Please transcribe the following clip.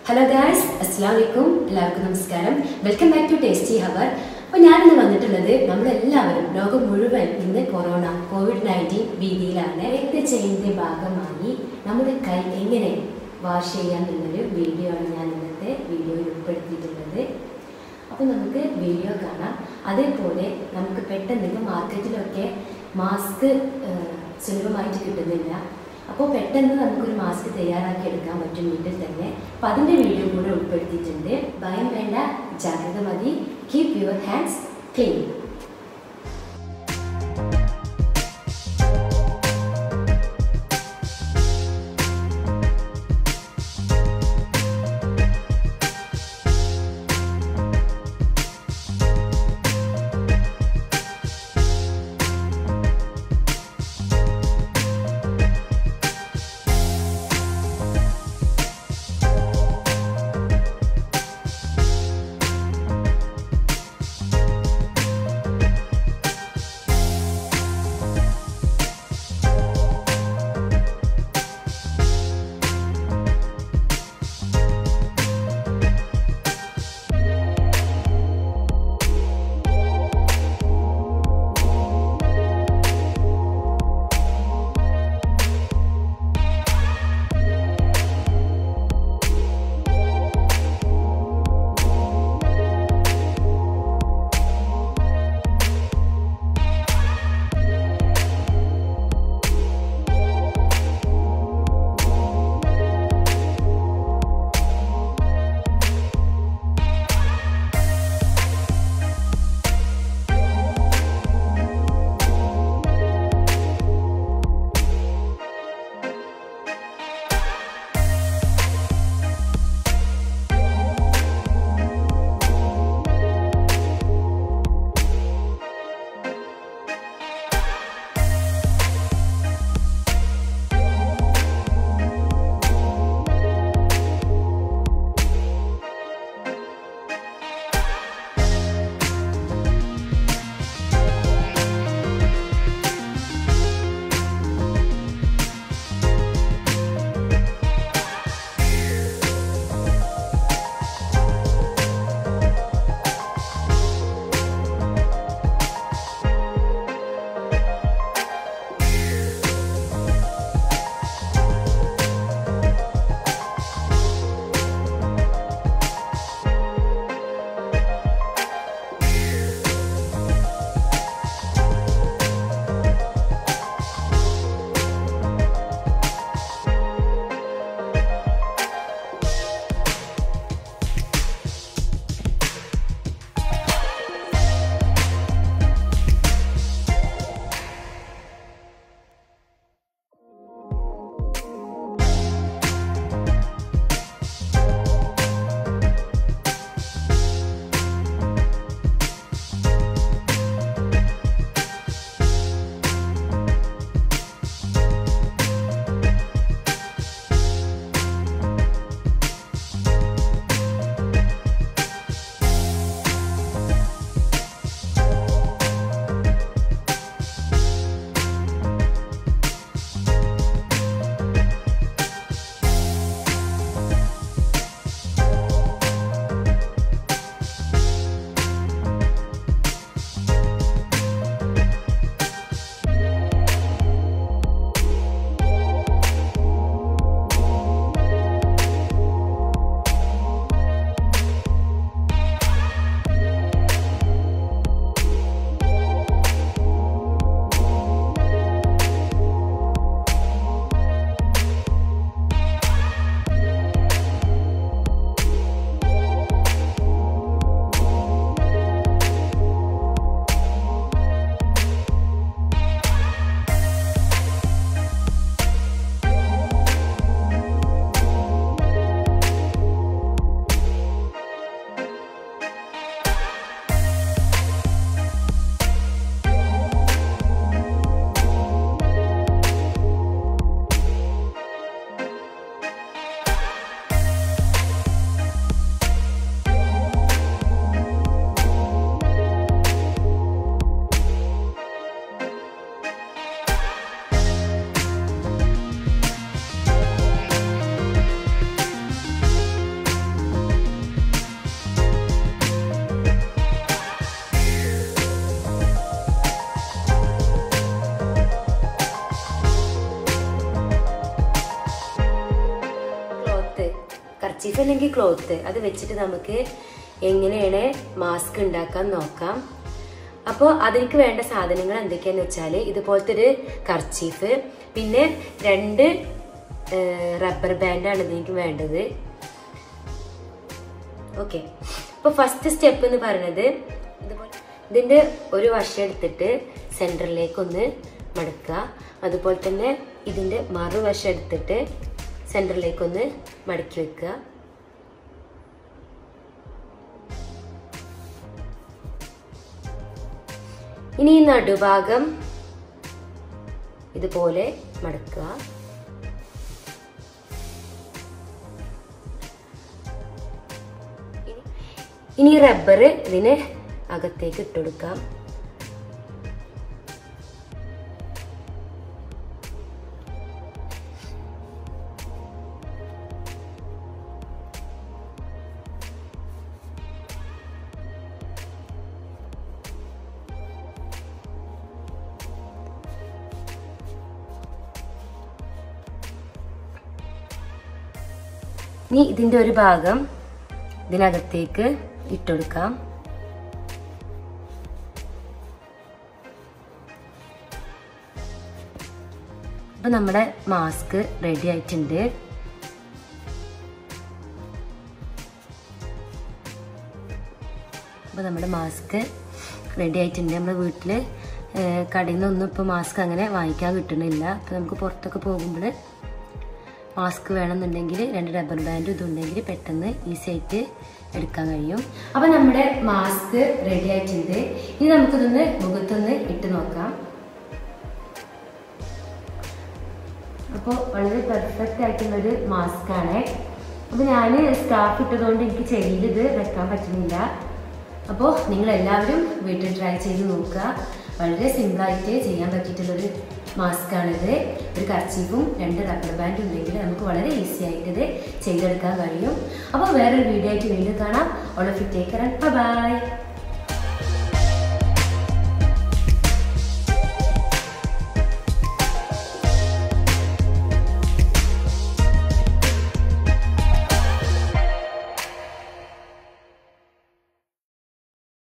hello guys അസ്സാം വലൈക്കും എല്ലാവർക്കും നമസ്കാരം welcome back to tasty hour അപ്പോൾ ഞാനിന്ന് വന്നിട്ടുള്ളത് നമ്മളെല്ലാവരും ലോകം മുഴുവൻ ഇന്ന് കൊറോണ കോവിഡ് നയൻറ്റീൻ ഭീതിയിലാണ് രക്ത ചെയ്യുന്നതിൻ്റെ ഭാഗമായി നമ്മുടെ കൈ എങ്ങനെ വാഷ് ചെയ്യാം എന്നൊരു വീഡിയോ ആണ് ഞാൻ ഇന്നത്തെ വീഡിയോയിൽ ഉൾപ്പെടുത്തിയിട്ടുള്ളത് അപ്പോൾ നമുക്ക് വീഡിയോ കാണാം അതേപോലെ നമുക്ക് പെട്ടെന്ന് ഇപ്പോൾ മാർക്കറ്റിലൊക്കെ മാസ്ക് സുലഭമായിട്ട് കിട്ടുന്നില്ല അപ്പോൾ പെട്ടെന്ന് നമുക്കൊരു മാസ്ക് തയ്യാറാക്കി എടുക്കാൻ പറ്റും വീട്ടിൽ തന്നെ അപ്പോൾ അതിൻ്റെ വീഡിയോ കൂടെ ഉൾപ്പെടുത്തിയിട്ടുണ്ട് ഭയം വേണ്ട ജാഗ്രത മതി keep your hands clean kerchief അല്ലെങ്കിൽ ക്ലോത്ത് അത് വെച്ചിട്ട് നമുക്ക് എങ്ങനെയാണ് മാസ്ക് ഉണ്ടാക്കാൻ നോക്കാം അപ്പോൾ അതിലേക്ക് വേണ്ട സാധനങ്ങൾ എന്തൊക്കെയാന്ന് വെച്ചാൽ ഇതുപോലത്തെ ഒരു കർച്ചീഫ് പിന്നെ രണ്ട് റബ്ബർ ബാൻഡാണ് ഇതിലേക്ക് വേണ്ടത് ഓക്കെ അപ്പോൾ ഫസ്റ്റ് സ്റ്റെപ്പ് എന്ന് പറയുന്നത് ഇതുപോലെ ഇതിൻ്റെ ഒരു വശം എടുത്തിട്ട് സെൻറ്ററിലേക്ക് ഒന്ന് മടക്കുക അതുപോലെ തന്നെ ഇതിൻ്റെ മറുവശം എടുത്തിട്ട് സെൻറ്ററിലേക്ക് ഒന്ന് മടക്കി വെക്കുക ഇനി ഈ നടുഭാഗം ഇതുപോലെ മടക്കുക ഇനി റബ്ബർ ഇതിന് അകത്തേക്ക് ഇട്ടുകൊടുക്കാം ഇനി ഇതിന്റെ ഒരു ഭാഗം ഇതിനകത്തേക്ക് ഇട്ടുകൊടുക്കാം അപ്പൊ നമ്മുടെ മാസ്ക് റെഡി ആയിട്ടുണ്ട് അപ്പൊ നമ്മുടെ മാസ്ക് റെഡി ആയിട്ടുണ്ട് നമ്മുടെ വീട്ടിൽ കടയിൽ നിന്നൊന്നും ഇപ്പോൾ മാസ്ക് അങ്ങനെ വാങ്ങിക്കാൻ കിട്ടണില്ല അപ്പോൾ നമുക്ക് പുറത്തൊക്കെ പോകുമ്പോൾ മാസ്ക് വേണമെന്നുണ്ടെങ്കിൽ രണ്ട് റബ്ബർ ബാൻഡ് ഇതുണ്ടെങ്കിൽ പെട്ടെന്ന് ഈസി ആയിട്ട് എടുക്കാൻ കഴിയും അപ്പോൾ നമ്മുടെ മാസ്ക് റെഡി ആയിട്ടുണ്ട് ഇനി നമുക്കിതൊന്ന് മുഖത്തൊന്ന് ഇട്ട് നോക്കാം അപ്പോൾ വളരെ പെർഫെക്റ്റ് ആയിട്ടുള്ളൊരു മാസ്ക് ആണ് അപ്പോൾ ഞാൻ സ്കാർഫ് ഇട്ടതുകൊണ്ട് എനിക്ക് ചെവിയിൽ ഇത് വെക്കാൻ പറ്റുന്നില്ല അപ്പോൾ നിങ്ങൾ എല്ലാവരും വീട്ടിൽ ട്രൈ ചെയ്ത് നോക്കുക വളരെ സിമ്പിളായിട്ട് ചെയ്യാൻ പറ്റിയിട്ടുള്ളൊരു മാസ്ക് ആണിത് ഒരു കർച്ചീഫും രണ്ട് റബ്ബർ ബാൻഡും ഉണ്ടെങ്കിൽ നമുക്ക് വളരെ ഈസി ആയിട്ട് ഇത് ചെയ്തെടുക്കാൻ കഴിയും അപ്പോൾ വേറൊരു വീഡിയോ ആയിട്ട് വീണ്ടും കാണാം all of you take by